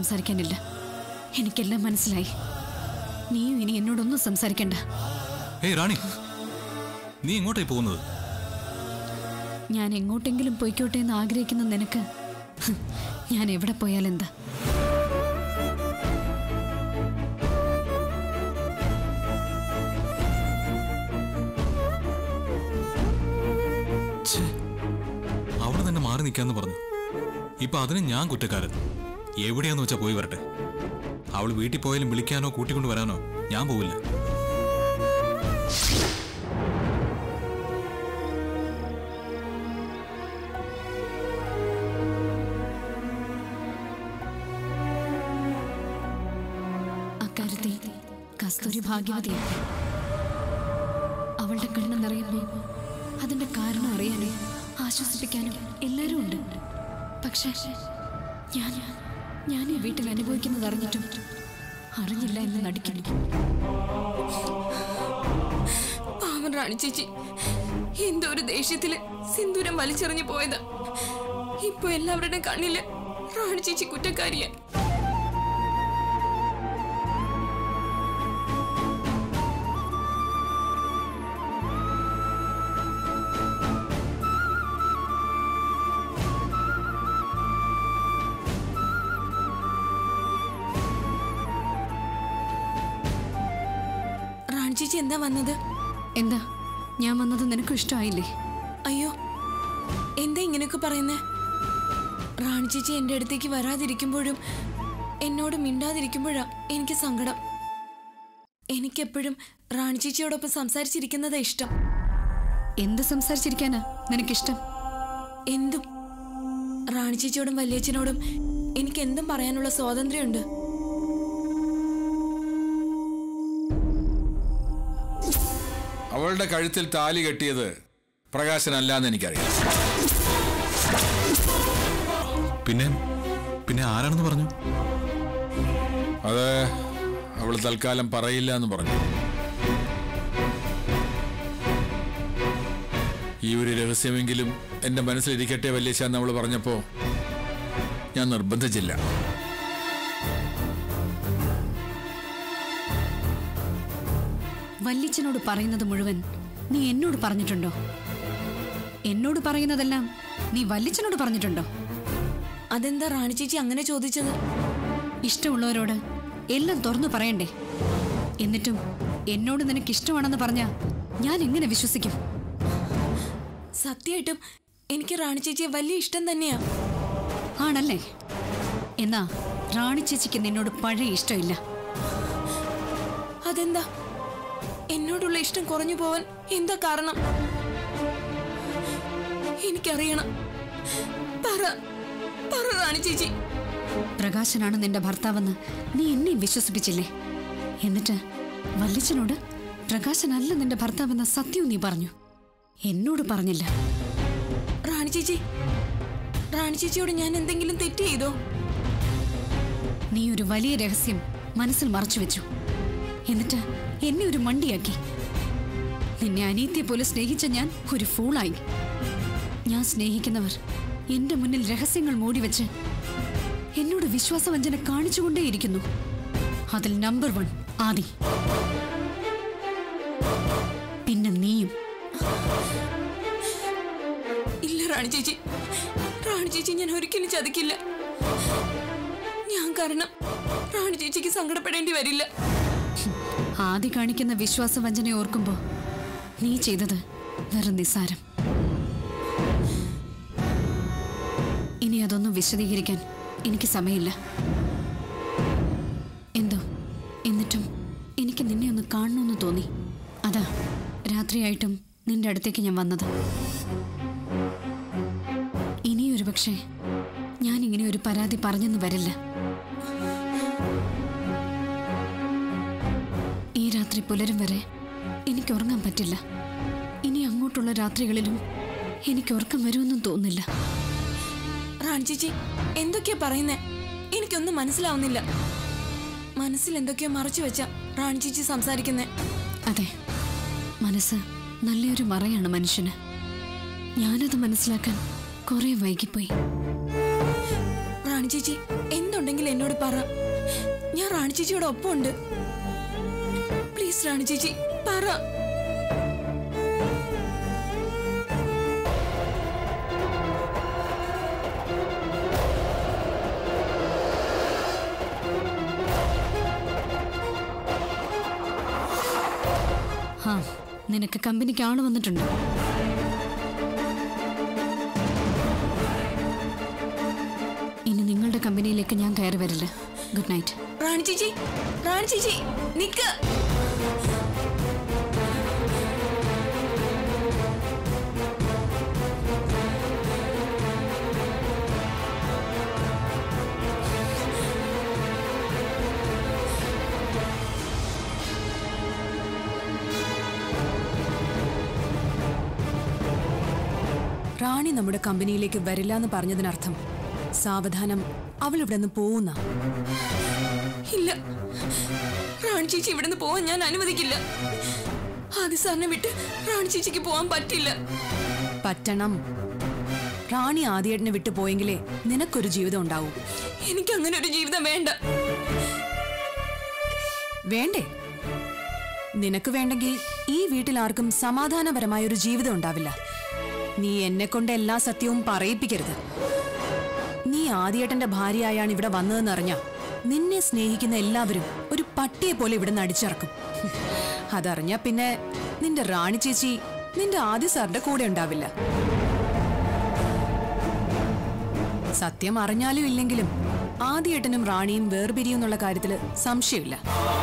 സംസാരിക്കാനില്ല എനിക്കെല്ലാം മനസ്സിലായി നീയും ഇനി എന്നോടൊന്നും സംസാരിക്കണ്ട ഏയ് റാണി നീ എങ്ങോട്ടായി പോകുന്നത് ഞാൻ എങ്ങോട്ടെങ്കിലും പൊയ്ക്കോട്ടെ എന്ന് ആഗ്രഹിക്കുന്ന നിനക്ക് ഹ്, ഞാൻ എവിടെ പോയാലെന്താ ഛേ, അവിടെ തന്നെ മാറി നിൽക്കാന്ന് പറഞ്ഞു ഇപ്പൊ അതിന് ഞാൻ കുറ്റക്കാരൻ എവിടെയാന്ന് വെച്ചാ പോയി വരട്ടെ അവൾ വീട്ടിൽ പോയാലും വിളിക്കാനോ കൂട്ടിക്കൊണ്ട് വരാനോ ഞാൻ പോവില്ല അക്കാര്യത്തിൽ കസ്തൂരി ഭാഗ്യവതിയാണ് അവളുടെ കണ്ണ് നിറയുമ്പോൾ അതിന്റെ കാരണം അറിയാനും ആശ്വസിപ്പിക്കാനും എല്ലാവരും ഉണ്ട് പക്ഷേ ഞാൻ ഞാൻ ഈ വീട്ടിൽ അനുഭവിക്കുന്നത് അറിഞ്ഞിട്ടും അറിഞ്ഞില്ല എന്ന് നടിക്കുന്നു പാവൻ റാണി ചേച്ചി എന്തോ ഒരു ദേഷ്യത്തില് സിന്ദൂരം വലിച്ചെറിഞ്ഞു പോയത് ഇപ്പൊ എല്ലാവരുടെയും കണ്ണില് റാണി ചേച്ചി കുറ്റക്കാരിയാ റാണി ചേച്ചി എന്താ വന്നത് എന്താ ഞാൻ വന്നത് നിനക്കും ഇഷ്ടമായില്ലേ അയ്യോ എന്താ ഇങ്ങനെയൊക്കെ പറയുന്നേ റാണി ചേച്ചി എൻ്റെ അടുത്തേക്ക് വരാതിരിക്കുമ്പോഴും എന്നോട് മിണ്ടാതിരിക്കുമ്പോഴാ എനിക്ക് സങ്കടം എനിക്കെപ്പോഴും റാണി ചേച്ചിയോടൊപ്പം സംസാരിച്ചിരിക്കുന്നതാ ഇഷ്ടം എന്ത് സംസാരിച്ചിരിക്കാനാ നിനക്കിഷ്ടം എന്തും റാണി ചേച്ചിയോടും വല്യച്ഛനോടും എനിക്ക് എന്തും പറയാനുള്ള സ്വാതന്ത്ര്യമുണ്ട് അവളുടെ കഴുത്തിൽ താലി കെട്ടിയത് പ്രകാശനല്ലാന്ന് എനിക്കറിയാം പിന്നെ പിന്നെ ആരാണെന്ന് പറഞ്ഞു അത് അവൾ തൽക്കാലം പറയില്ല എന്ന് പറഞ്ഞു ഈ ഒരു രഹസ്യമെങ്കിലും എന്റെ മനസ്സിലിരിക്കട്ടെ വല്യശ എന്ന് അവൾ പറഞ്ഞപ്പോ ഞാൻ നിർബന്ധിച്ചില്ല വല്യച്ഛനോട് പറയുന്നത് മുഴുവൻ നീ എന്നോട് പറഞ്ഞിട്ടുണ്ടോ എന്നോട് പറയുന്നതെല്ലാം നീ വല്യച്ഛനോട് പറഞ്ഞിട്ടുണ്ടോ അതെന്താ റാണി ചേച്ചി അങ്ങനെ ചോദിച്ചത് ഇഷ്ടമുള്ളവരോട് എല്ലാം തുറന്നു പറയണ്ടേ എന്നിട്ടും എന്നോട് നിനക്ക് ഇഷ്ടമാണെന്ന് പറഞ്ഞാ ഞാൻ എങ്ങനെ വിശ്വസിക്കും സത്യമായിട്ടും എനിക്ക് റാണി ചേച്ചിയെ വലിയ ഇഷ്ടം തന്നെയാ ആണല്ലേ എന്നാ റാണി ചേച്ചിക്ക് നിന്നോട് പഴയ ഇഷ്ടമില്ല അതെന്താ എന്നോടുള്ള ഇഷ്ടം കുറഞ്ഞു പോവാൻ എന്താ കാരണം എനിക്കറിയണം പറ പറ റാണി ചേച്ചി പ്രകാശനാണ് നിന്റെ ഭർത്താവെന്ന് നീ എന്നെ വിശ്വസിപ്പിച്ചില്ലേ എന്നിട്ട് വല്യച്ഛനോട് പ്രകാശനല്ല നിന്റെ ഭർത്താവെന്ന സത്യവും നീ പറഞ്ഞു എന്നോട് പറഞ്ഞില്ല റാണി ചേച്ചി റാണി ചേച്ചിയോട് ഞാൻ എന്തെങ്കിലും തെറ്റ് ചെയ്തോ നീ ഒരു വലിയ രഹസ്യം മനസ്സിൽ മറച്ചു വെച്ചു എന്നിട്ട് എന്നെ ഒരു മണ്ടിയാക്കി നിന്നെ അനീത്തിയെ പോലെ സ്നേഹിച്ച ഞാൻ ഒരു ഫൂളായി ഞാൻ സ്നേഹിക്കുന്നവർ എന്റെ മുന്നിൽ രഹസ്യങ്ങൾ മൂടിവെച്ച് എന്നോട് വിശ്വാസവഞ്ചന കാണിച്ചുകൊണ്ടേയിരിക്കുന്നു അതിൽ നമ്പർ വൺ ആദി പിന്നെ നീയും ഇല്ല റാണി ചേച്ചി റാണി ചേച്ചി ഞാൻ ഒരിക്കലും ചതിക്കില്ല ഞാൻ കാരണം റാണി ചേച്ചിക്ക് സങ്കടപ്പെടേണ്ടി വരില്ല ആദി കാണിക്കുന്ന വിശ്വാസവഞ്ചന ഓർക്കുമ്പോ നീ ചെയ്തത് വെറും നിസ്സാരം ഇനി അതൊന്നും വിശദീകരിക്കാൻ എനിക്ക് സമയമില്ല എന്തോ എന്നിട്ടും എനിക്ക് നിന്നെ ഒന്ന് കാണണമെന്ന് തോന്നി അതാ രാത്രിയായിട്ടും നിന്റെ അടുത്തേക്ക് ഞാൻ വന്നത് ഇനി ഒരു പക്ഷേ ഞാൻ ഇങ്ങനെ ഒരു പരാതി പറഞ്ഞെന്ന് വരില്ല ഈ രാത്രി പുലരും വരെ എനിക്ക് ഉറങ്ങാൻ പറ്റില്ല ഇനി അങ്ങോട്ടുള്ള രാത്രികളിലും എനിക്ക് ഉറക്കം വരുമെന്നും തോന്നുന്നില്ല റാണി ചേച്ചി എന്തൊക്കെയാ പറയുന്നേ എനിക്കൊന്നും മനസ്സിലാവുന്നില്ല മനസ്സിൽ എന്തൊക്കെയോ മറച്ചു വെച്ച റാണി ചേച്ചി സംസാരിക്കുന്നേ അതെ മനസ്സ് നല്ലൊരു മറയാണ് മനുഷ്യന് ഞാനത് മനസ്സിലാക്കാൻ കുറെ വൈകിപ്പോയി റാണി റാണി ചേച്ചി എന്തുണ്ടെങ്കിലും എന്നോട് പറ ഞാൻ റാണി ചേച്ചിയോട് ഒപ്പമുണ്ട് പ്ലീസ് റാണി ചേച്ചി പറ ആ നിനക്ക് കമ്പനിക്ക് ആള് വന്നിട്ടുണ്ട് ഇനി നിങ്ങളുടെ കമ്പനിയിലേക്ക് ഞാൻ കയറി വരില്ല ഗുഡ് നൈറ്റ് റാണി ചേച്ചി റാണി ചേച്ചി നിക്ക് റാണി നമ്മുടെ കമ്പനിയിലേക്ക് വരില്ല എന്ന് പറഞ്ഞതിനർത്ഥം സാവധാനം അവൾ ഇവിടെ നിന്ന് പോകുന്ന ഇല്ല റാണി ചേച്ചി ഇവിടുന്ന് പോവാൻ ഞാൻ അനുവദിക്കില്ല ആദ്യ സാറിനെ വിട്ട് റാണി ചേച്ചിക്ക് പോവാൻ പറ്റില്ല പറ്റണം റാണി ആദ്യേട്ടനെ വിട്ടു പോയെങ്കിലേ നിനക്കൊരു ജീവിതം ഉണ്ടാവൂ എനിക്ക് അങ്ങനെ ഒരു ജീവിതം വേണ്ട വേണ്ടേ നിനക്ക് വേണ്ടെങ്കിൽ ഈ വീട്ടിൽ ആർക്കും സമാധാനപരമായ ഒരു ജീവിതം ഉണ്ടാവില്ല നീ എന്നെ കൊണ്ട് എല്ലാ സത്യവും പറയിപ്പിക്കരുത് നീ ആദ്യേട്ടന്റെ ഭാര്യയായാണ് ഇവിടെ വന്നതെന്നറിഞ്ഞ നിന്നെ സ്നേഹിക്കുന്ന എല്ലാവരും ഒരു പട്ടിയെ പോലെ ഇവിടെ നടിച്ചിറക്കും അതറിഞ്ഞ പിന്നെ നിന്റെ റാണി ചേച്ചി നിന്റെ ആദ്യ സാറിന്റെ കൂടെ ഉണ്ടാവില്ല സത്യം അറിഞ്ഞാലും ഇല്ലെങ്കിലും ആദ്യേട്ടനും റാണിയും വേർപിരിയുന്നുള്ള കാര്യത്തില് സംശയമില്ല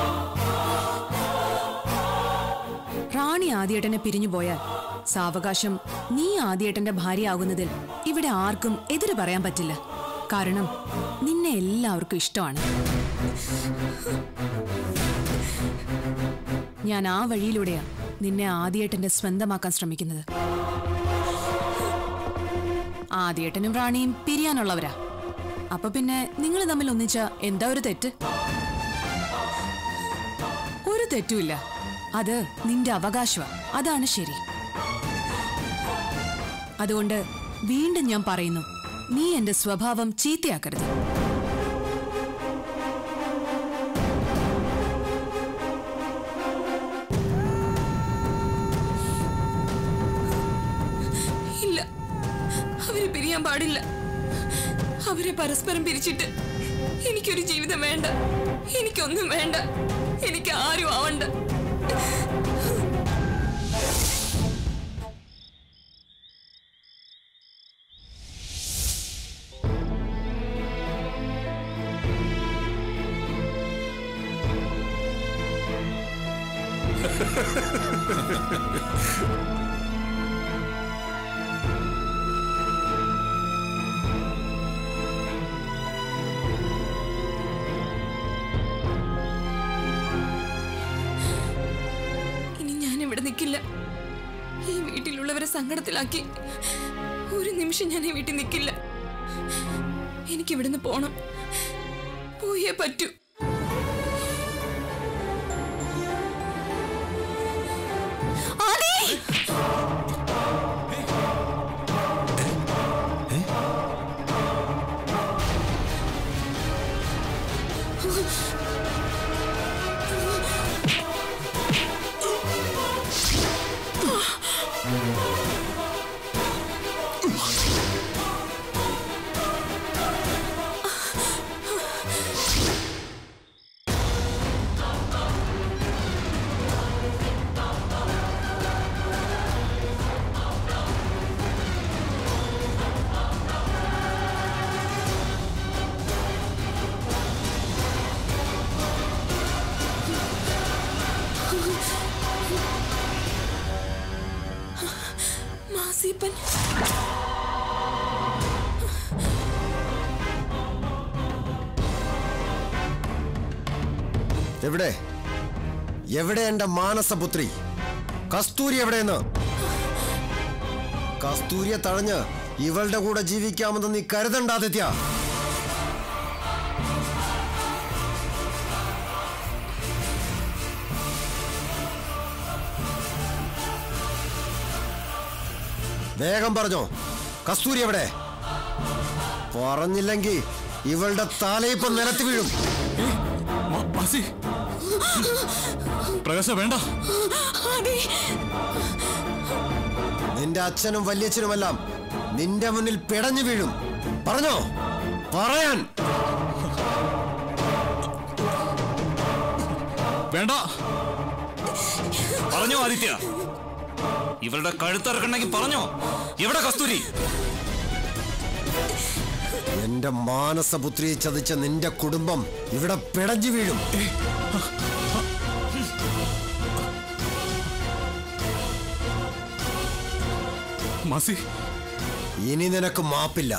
റാണി ആദ്യേട്ടനെ പിരിഞ്ഞു പോയാൽ സാവകാശം നീ ആദ്യേട്ടന്റെ ഭാര്യയാകുന്നതിൽ ഇവിടെ ആർക്കും എതിര് പറയാൻ പറ്റില്ല കാരണം നിന്നെ എല്ലാവർക്കും ഇഷ്ടമാണ് ഞാൻ ആ വഴിയിലൂടെയാ നിന്നെ ആദ്യേട്ടന്റെ സ്വന്തമാക്കാൻ ശ്രമിക്കുന്നത് ആദ്യേട്ടനും റാണിയും പിരിയാനുള്ളവരാ അപ്പൊ പിന്നെ നിങ്ങൾ തമ്മിൽ ഒന്നിച്ച എന്താ ഒരു തെറ്റ് ഒരു തെറ്റുമില്ല അത് നിന്റെ അവകാശമാ അതാണ് ശരി അതുകൊണ്ട് വീണ്ടും ഞാൻ പറയുന്നു നീ എന്റെ സ്വഭാവം ചീത്തയാക്കരുത് ഇല്ല അവരെ പിരിയാൻ പാടില്ല അവരെ പരസ്പരം പിരിച്ചിട്ട് എനിക്കൊരു ജീവിതം വേണ്ട എനിക്കൊന്നും വേണ്ട എനിക്ക് ആരും ആവണ്ട ഇനി ഞാൻ ഇവിടെ നിൽക്കില്ല ഈ വീട്ടിലുള്ളവരെ സങ്കടത്തിലാക്കി ഒരു നിമിഷം ഞാൻ ഈ വീട്ടിൽ നിൽക്കില്ല എനിക്ക് ഇവിടുന്ന് പോണം പോയേ പറ്റൂ മാസീപ്പൻ എവിടെ എവിടെ എന്റെ മാനസപുത്രി കസ്തൂരി എവിടെയെന്ന് കസ്തൂരിയെ തഴഞ്ഞ് ഇവളുടെ കൂടെ ജീവിക്കാമെന്ന് നീ കരുതണ്ടാദിത്യ വേഗം പറഞ്ഞോ കസ്തൂരി എവിടെ പറഞ്ഞില്ലെങ്കിൽ ഇവളുടെ തലയിപ്പൊ നിലത്ത് വീഴും ഏയ്, മ- മാസി പ്രകാശ വേണ്ട നിന്റെ അച്ഛനും വല്യച്ഛനുമെല്ലാം നിന്റെ മുന്നിൽ പിടഞ്ഞു വീഴും പറഞ്ഞോ പറയാൻ വേണ്ട പറഞ്ഞോ ആദിത്യ ഇവരുടെ കഴുത്തിറക്കണമെങ്കിൽ പറഞ്ഞോ എവിടെ കസ്തൂരി എന്റെ മാനസപുത്രിയെ ചതിച്ച നിന്റെ കുടുംബം ഇവിടെ പിടഞ്ഞു വീഴും മാസി ഇനി നിനക്ക് മാപ്പില്ല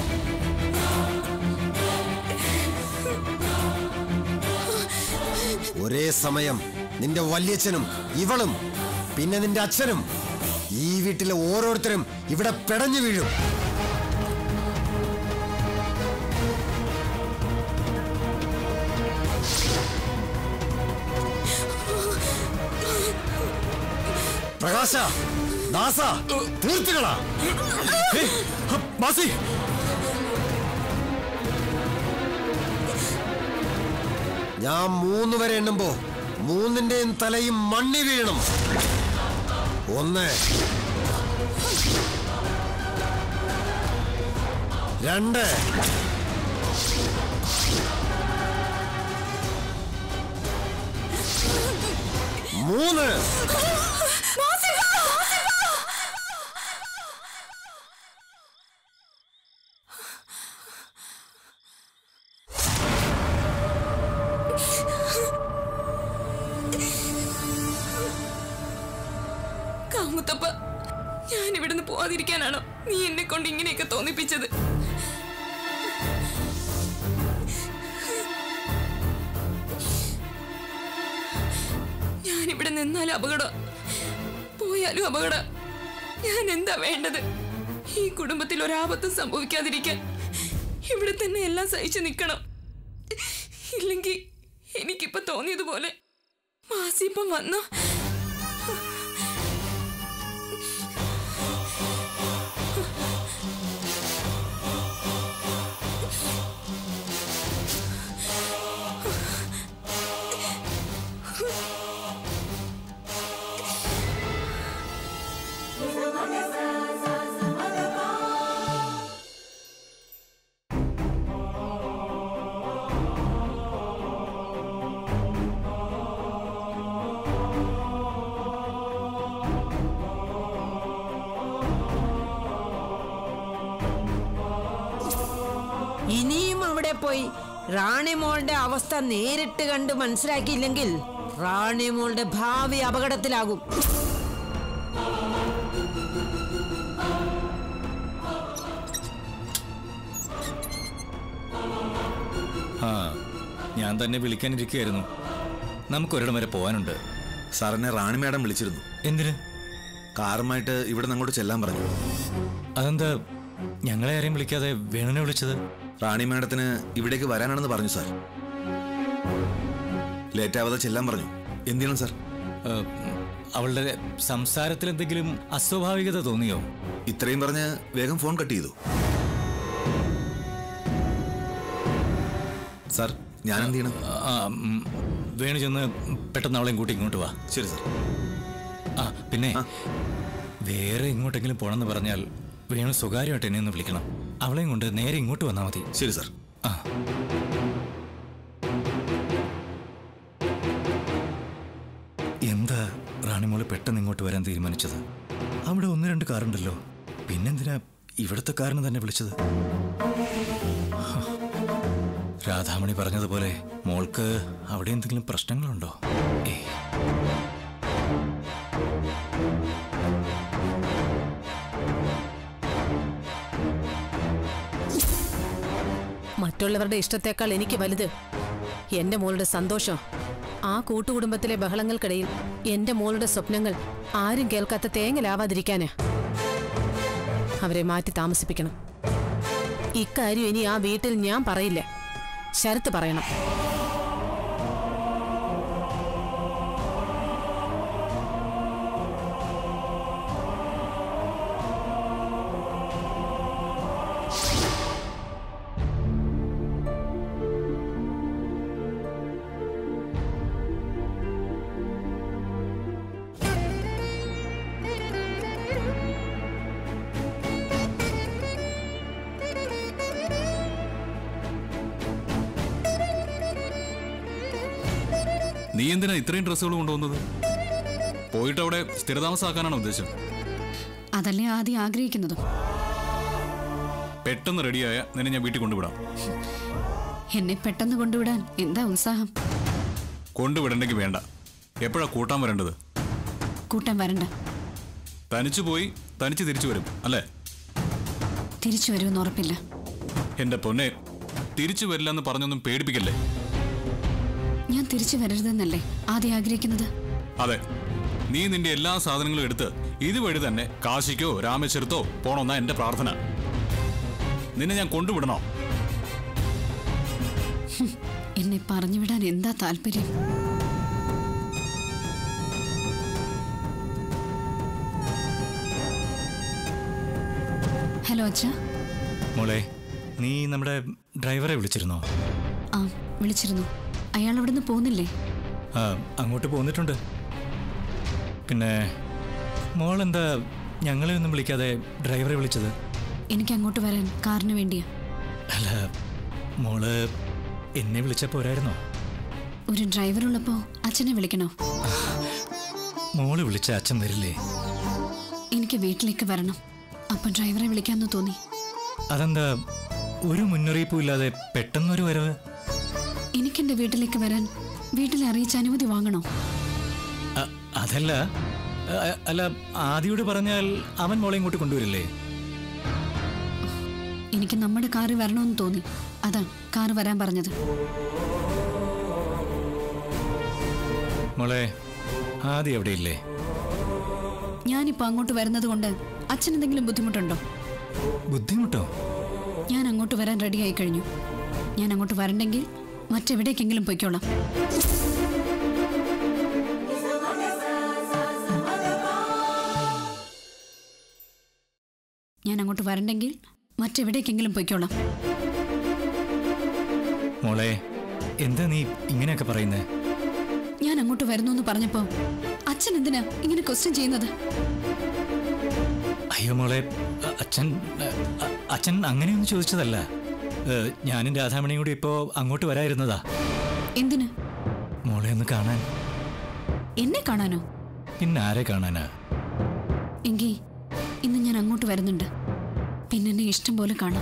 ഒരേ സമയം നിന്റെ വല്യച്ഛനും ഇവളും പിന്നെ നിന്റെ അച്ഛനും ഈ വീട്ടിലെ ഓരോരുത്തരും ഇവിടെ പിടഞ്ഞു വീഴും പ്രകാശ ദാസ തീർത്തുകളാ ഏയ്, ഹ, മാസി ഞാൻ മൂന്ന് വരെ എണ്ണുമ്പോ മൂന്നിന്റെയും തലയും മണ്ണി വീഴണം ഒന്ന് രണ്ട് മൂന്ന് കാമുത്തപ്പ ഞാൻ ഇവിടുന്ന് പോവാതിരിക്കാനാണോ നീ എന്നെ കൊണ്ട് ഇങ്ങനെയൊക്കെ തോന്നിപ്പിച്ചത് ഞാൻ ഇവിടെ നിന്നാലും അപകടം പോയാലും അപകടം ഞാൻ എന്താ വേണ്ടത് ഈ കുടുംബത്തിൽ ഒരാപത്തും സംഭവിക്കാതിരിക്കാൻ ഇവിടെ തന്നെ എല്ലാം സഹിച്ചു നിൽക്കണം ഇല്ലെങ്കിൽ എനിക്കിപ്പോ തോന്നിയതുപോലെ മാസിപ്പം വന്നോ ഇനിയും അവിടെ പോയി റാണിമോളുടെ അവസ്ഥ നേരിട്ട് കണ്ട് മനസ്സിലാക്കിയില്ലെങ്കിൽ റാണിമോളുടെ ഭാവി അപകടത്തിലാകും ആ ഞാൻ തന്നെ വിളിക്കാനിരിക്കുകയായിരുന്നു നമുക്കൊരിടം വരെ പോകാനുണ്ട് സാറിനെ റാണി മാഡം വിളിച്ചിരുന്നു എന്തിന് കാറുമായിട്ട് ഇവിടെ നിന്ന് അങ്ങോട്ട് ചെല്ലാൻ പറഞ്ഞു അതെന്താ ഞങ്ങളെ ആരെയും വിളിക്കാതെ വേണനെ വിളിച്ചത് റാണി മാഡത്തിന് ഇവിടേക്ക് വരാനാണെന്ന് പറഞ്ഞു സാർ ലേറ്റ് ആവാതെ ചെല്ലാൻ പറഞ്ഞു എന്ത് ചെയ്യണം സാർ ഏ, അവളുടെ സംസാരത്തിൽ എന്തെങ്കിലും അസ്വാഭാവികത തോന്നിയോ ഇത്രയും പറഞ്ഞ് വേഗം ഫോൺ കട്ട് ചെയ്തു സാർ ഞാൻ എന്ത് ചെയ്യണം ആ, ഉം, വേണു ചെന്ന് പെട്ടെന്ന് അവളെയും കൂട്ടി ഇങ്ങോട്ട് വാ ശരി സാർ ആ പിന്നെ വേറെ എങ്ങോട്ടെങ്കിലും പോണെന്ന് പറഞ്ഞാൽ വേണു സ്വകാര്യമായിട്ട് എന്നെ ഒന്ന് വിളിക്കണം അവളെയും കൊണ്ട് നേരെ ഇങ്ങോട്ട് വന്നാൽ മതി ശരി സാർ ആ എന്താ റാണിമോള് പെട്ടെന്ന് ഇങ്ങോട്ട് വരാൻ തീരുമാനിച്ചത് അവിടെ ഒന്ന് രണ്ട് കാറുണ്ടല്ലോ പിന്നെന്തിനാ ഇവിടുത്തെ കാറിന് തന്നെ വിളിച്ചത് ഹ. രാധാമണി പറഞ്ഞതുപോലെ മോൾക്ക് അവിടെ എന്തെങ്കിലും പ്രശ്നങ്ങളുണ്ടോ ഏയ് മറ്റുള്ളവരുടെ ഇഷ്ടത്തേക്കാൾ എനിക്ക് വലുത് എന്റെ മോളുടെ സന്തോഷം ആ കൂട്ടുകുടുംബത്തിലെ ബഹളങ്ങൾക്കിടയിൽ എന്റെ മോളുടെ സ്വപ്നങ്ങൾ ആരും കേൾക്കാത്ത തേങ്ങലാവാതിരിക്കാന് അവരെ മാറ്റി താമസിപ്പിക്കണം ഇക്കാര്യം ഇനി ആ വീട്ടിൽ ഞാൻ പറയില്ല ശരത്ത് പറയണം നീ എന്തിനാ ഇത്രയും ഡ്രസ്സുകൾ കൊണ്ടുവന്നത് പോയിട്ട് അവിടെ സ്ഥിരതാമസമാക്കാനാണ് ഉദ്ദേശം അതല്ലേ ആദ്യം ആഗ്രഹിക്കുന്നതും പെട്ടെന്ന് റെഡിയായ നിന്നെ ഞാൻ വീട്ടിൽ കൊണ്ടുവിടാം എന്നെ പെട്ടെന്ന് കൊണ്ടുവിടാൻ എന്താ ഉത്സാഹം കൊണ്ടുവിടണ്ടെങ്കിൽ വേണ്ട എപ്പോഴാ കൂട്ടാൻ വരേണ്ടത് കൂട്ടാൻ വരണ്ട തനിച്ചു പോയി തനിച്ച് തിരിച്ചു വരും അല്ലേ തിരിച്ചു വരുമെന്ന് ഉറപ്പില്ല എന്റെ പൊന്നെ തിരിച്ചു വരില്ലെന്ന് പറഞ്ഞൊന്നും പേടിപ്പിക്കല്ലേ ഞാൻ തിരിച്ചു വരരുതെന്നല്ലേ ആദ്യം ആഗ്രഹിക്കുന്നത് അതെ നീ നിന്റെ എല്ലാ സാധനങ്ങളും എടുത്ത് ഇതുവഴി തന്നെ കാശിക്കോ രാമേശ്വരത്തോ പോണമെന്നാ എന്റെ പ്രാർത്ഥന നിന്നെ ഞാൻ കൊണ്ടുവിടണോ എന്നെ പറഞ്ഞുവിടാൻ എന്താ താല്പര്യം ഹലോ അച്ഛ മോളെ നീ നമ്മുടെ ഡ്രൈവറെ വിളിച്ചിരുന്നോ ആ വിളിച്ചിരുന്നു അയാൾ അവിടുന്ന് പോകുന്നില്ലേ ആ അങ്ങോട്ട് പോന്നിട്ടുണ്ട് പിന്നെ മോൾ എന്താ ഞങ്ങളെ ഒന്നും വിളിക്കാതെ ഡ്രൈവറെ വിളിച്ചത് എനിക്ക് അങ്ങോട്ട് വരാൻ കാറിന് വേണ്ടിയാ അല്ല മോള് എന്നെ വിളിച്ച പോരായിരുന്നോ ഒരു ഡ്രൈവർ ഉള്ളപ്പോ അച്ഛനെ വിളിക്കണോ മോള് വിളിച്ച അച്ഛൻ വരില്ലേ എനിക്ക് വീട്ടിലേക്ക് വരണം അപ്പൊ ഡ്രൈവറെ വിളിക്കാന്ന് തോന്നി അതെന്താ ഒരു മുന്നറിയിപ്പും ഇല്ലാതെ പെട്ടെന്നൊരു വരവ് എനിക്കെന്റെ വീട്ടിലേക്ക് വരാൻ വീട്ടിൽ അറിയിച്ച അനുമതി വാങ്ങണോ അ- അതല്ല അ- അല്ല ആദ്യോട് പറഞ്ഞാൽ അവൻ മോളെ ഇങ്ങോട്ട് കൊണ്ടുവരില്ലേ എനിക്ക് നമ്മുടെ കാറ് വരണമെന്ന് തോന്നി അതാ കാറ് വരാൻ പറഞ്ഞത് മോളെ ആദ്യം എവിടെയില്ലേ ഞാനിപ്പോ അങ്ങോട്ട് വരുന്നത് കൊണ്ട് അച്ഛൻ എന്തെങ്കിലും ബുദ്ധിമുട്ടുണ്ടോ ബുദ്ധിമുട്ടോ ഞാൻ അങ്ങോട്ട് വരാൻ റെഡിയായി കഴിഞ്ഞു ഞാൻ അങ്ങോട്ട് വരണ്ടെങ്കിൽ മറ്റെവിടേക്കെങ്കിലും പൊയ്ക്കോളാം ഞാൻ അങ്ങോട്ട് വരണ്ടെങ്കിൽ മറ്റെവിടേക്കെങ്കിലും പൊയ്ക്കോളാം മോളെ എന്താ നീ ഇങ്ങനെയൊക്കെ പറയുന്നേ ഞാൻ അങ്ങോട്ട് വരുന്നു എന്ന് പറഞ്ഞപ്പോ അച്ഛൻ എന്തിനാ ഇങ്ങനെ ക്വസ്റ്റ്യൻ ചെയ്യുന്നത് അയ്യോ മോളെ അ- അച്ഛൻ അ- അ- അച്ഛൻ അങ്ങനെയൊന്നും ചോദിച്ചതല്ല ഏ, ഞാനും രാധാമണിയും കൂടി ഇപ്പോ അങ്ങോട്ട് വരായിരുന്നതാ എന്തിന് മോളെ ഒന്ന് കാണാൻ എന്നെ കാണാനോ പിന്നെ ആരെ കാണാനാ എങ്കി ഇന്ന് ഞാൻ അങ്ങോട്ട് വരുന്നുണ്ട് പിന്നെ എന്നെ ഇഷ്ടം പോലെ കാണാം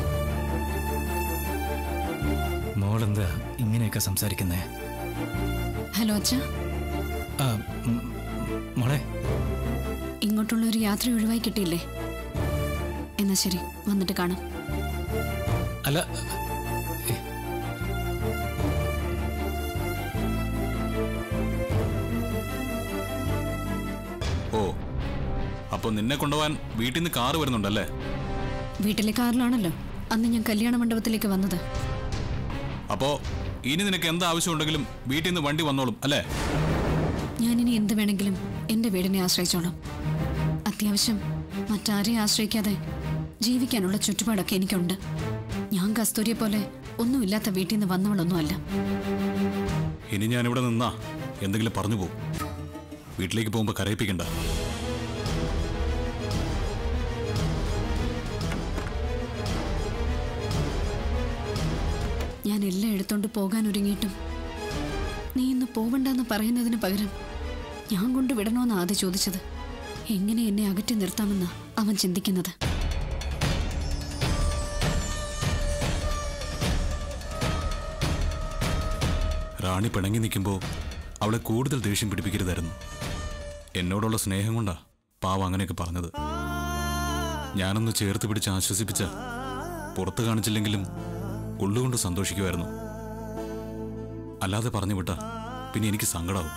മോളെന്താ ഇങ്ങനെയൊക്കെ സംസാരിക്കുന്നേ ഹലോ അച്ഛ ആ, ഉം, മോളെ ഇങ്ങോട്ടുള്ള ഒരു യാത്ര ഒഴിവായി കിട്ടിയില്ലേ എന്നാ ശരി വന്നിട്ട് കാണാം അല്ല ഓ അപ്പൊ നിന്നെ കൊണ്ടുപോവാൻ വീട്ടിൽ നിന്ന് കാറ് വരുന്നുണ്ടല്ലേ വീട്ടിലെ കാറിലാണല്ലോ അന്ന് ഞാൻ കല്യാണ മണ്ഡപത്തിലേക്ക് വന്നത് അപ്പോ ഇനി നിനക്ക് എന്താ ആവശ്യമുണ്ടെങ്കിലും വീട്ടിൽ നിന്ന് വണ്ടി വന്നോളും അല്ലേ ഞാനിനി എന്ത് വേണമെങ്കിലും എന്റെ വീടിനെ ആശ്രയിച്ചോളാം അത്യാവശ്യം മറ്റാരെയും ആശ്രയിക്കാതെ ജീവിക്കാനുള്ള ചുറ്റുപാടൊക്കെ എനിക്കുണ്ട് ഞാൻ കസ്തൂരിയെ പോലെ ഒന്നുമില്ലാത്ത വീട്ടിൽ നിന്ന് വന്നവളൊന്നുമല്ല ഇനി ഞാൻ ഇവിടെ നിന്നാ എന്തെങ്കിലും പറഞ്ഞു പോകും വീട്ടിലേക്ക് പോകുമ്പോ കരയിപ്പിക്കണ്ട ഞാൻ എല്ലാം എടുത്തോണ്ട് പോകാൻ ഒരുങ്ങിയിട്ടും നീ ഇന്ന് പോവണ്ടെന്ന് പറയുന്നതിന് പകരം ഞാൻ കൊണ്ട് വിടണമെന്ന് ആദ്യം ചോദിച്ചത് എങ്ങനെ എന്നെ അകറ്റി നിർത്താമെന്ന് അവൻ ചിന്തിക്കുന്നത് റാണി പിണങ്ങി നിൽക്കുമ്പോൾ അവളെ കൂടുതൽ ദേഷ്യം പിടിപ്പിക്കരുതായിരുന്നു എന്നോടുള്ള സ്നേഹം കൊണ്ടാ പാവ അങ്ങനെയൊക്കെ പറഞ്ഞത് ഞാനൊന്ന് ചേർത്ത് പിടിച്ച് ആശ്വസിപ്പിച്ച പുറത്ത് കാണിച്ചില്ലെങ്കിലും ഉള്ളുകൊണ്ട് സന്തോഷിക്കുമായിരുന്നു അല്ലാതെ പറഞ്ഞു വിട്ടാ പിന്നെ എനിക്ക് സങ്കടാവും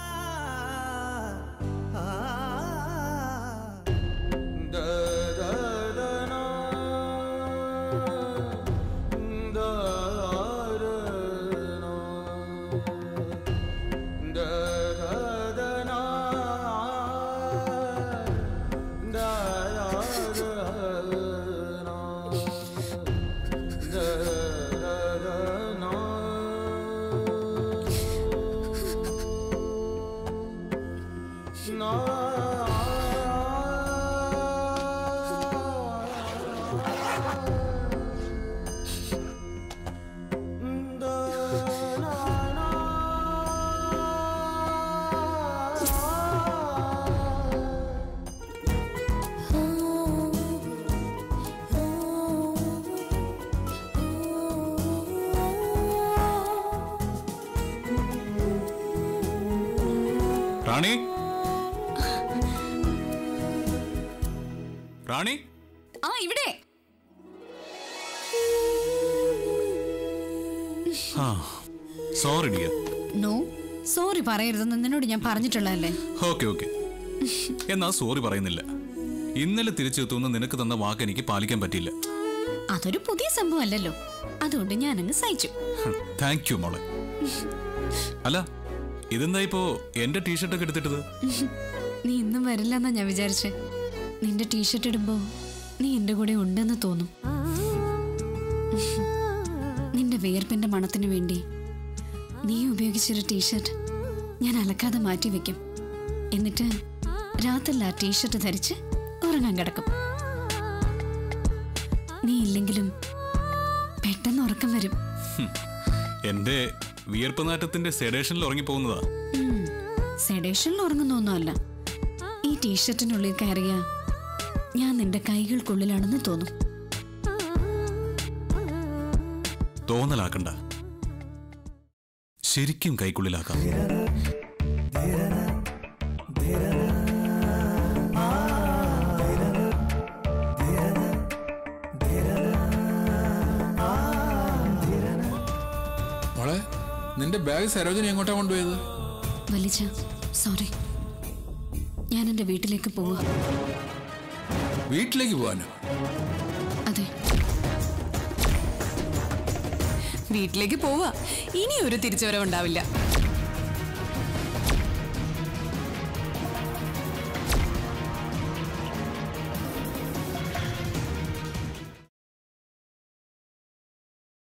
റാണി റാണി ആ ഇവിടെ ആ സോറി ഡിയർ നോ സോറി പറയരുതെന്ന് നിന്നോട് ഞാൻ പറഞ്ഞിട്ടുള്ളതല്ലേ ഓക്കെ ഓക്കെ എന്നാ സോറി പറയുന്നില്ല ഇന്നലെ തിരിച്ചെത്തുമെന്ന് നിനക്ക് തന്ന വാക്ക് എനിക്ക് പാലിക്കാൻ പറ്റിയില്ല അതൊരു പുതിയ സംഭവം അല്ലല്ലോ അതുകൊണ്ട് ഞാനങ്ങ് സഹിച്ചു താങ്ക് യു മോളെ അല്ല ഇതെന്താ ഇപ്പോ എന്റെ ടീഷർട്ടൊക്കെ എടുത്തിട്ടത് നീ ഇന്നും വരില്ലെന്നാ ഞാൻ വിചാരിച്ചേ നിന്റെ ടീഷർട്ട് ഇടുമ്പോ നീ എന്റെ കൂടെ ഉണ്ടെന്ന് തോന്നും നിന്റെ വിയർപ്പിന്റെ മണത്തിന് വേണ്ടി നീ ഉപയോഗിച്ചൊരു ടീഷർട്ട് ഞാൻ അലക്കാതെ മാറ്റി വെക്കും എന്നിട്ട് രാത്രിയിൽ ആ ടീഷർട്ട് ധരിച്ച് ഉറങ്ങാൻ കിടക്കും നീ ഇല്ലെങ്കിലും പെട്ടെന്ന് ഉറക്കം വരും ഹും. എന്റെ വിയർപ്പ് നാറ്റത്തിന്റെ സെഡേഷനിൽ ഉറങ്ങിപ്പോകുന്നതാ സെഡേഷനിൽ ഉറങ്ങുന്നൊന്നുമല്ല ഈ ടീഷർട്ടിനുള്ളിൽ കയറിയ ഞാൻ നിന്റെ കൈകൾക്കുള്ളിലാണെന്ന് തോന്നും തോന്നലാക്കണ്ട ശരിക്കും കൈക്കുള്ളിലാക്കാം മോളെ നിന്റെ ബാഗ് സരോജിനി എങ്ങോട്ടാ കൊണ്ടുപോയത് വലിച്ച സോറി ഞാൻ എൻ്റെ വീട്ടിലേക്ക് പോവാ വീട്ടിലേക്ക് പോകാനോ അതെ വീട്ടിലേക്ക് പോവാ ഇനി ഒരു തിരിച്ചുവരവുണ്ടാവില്ല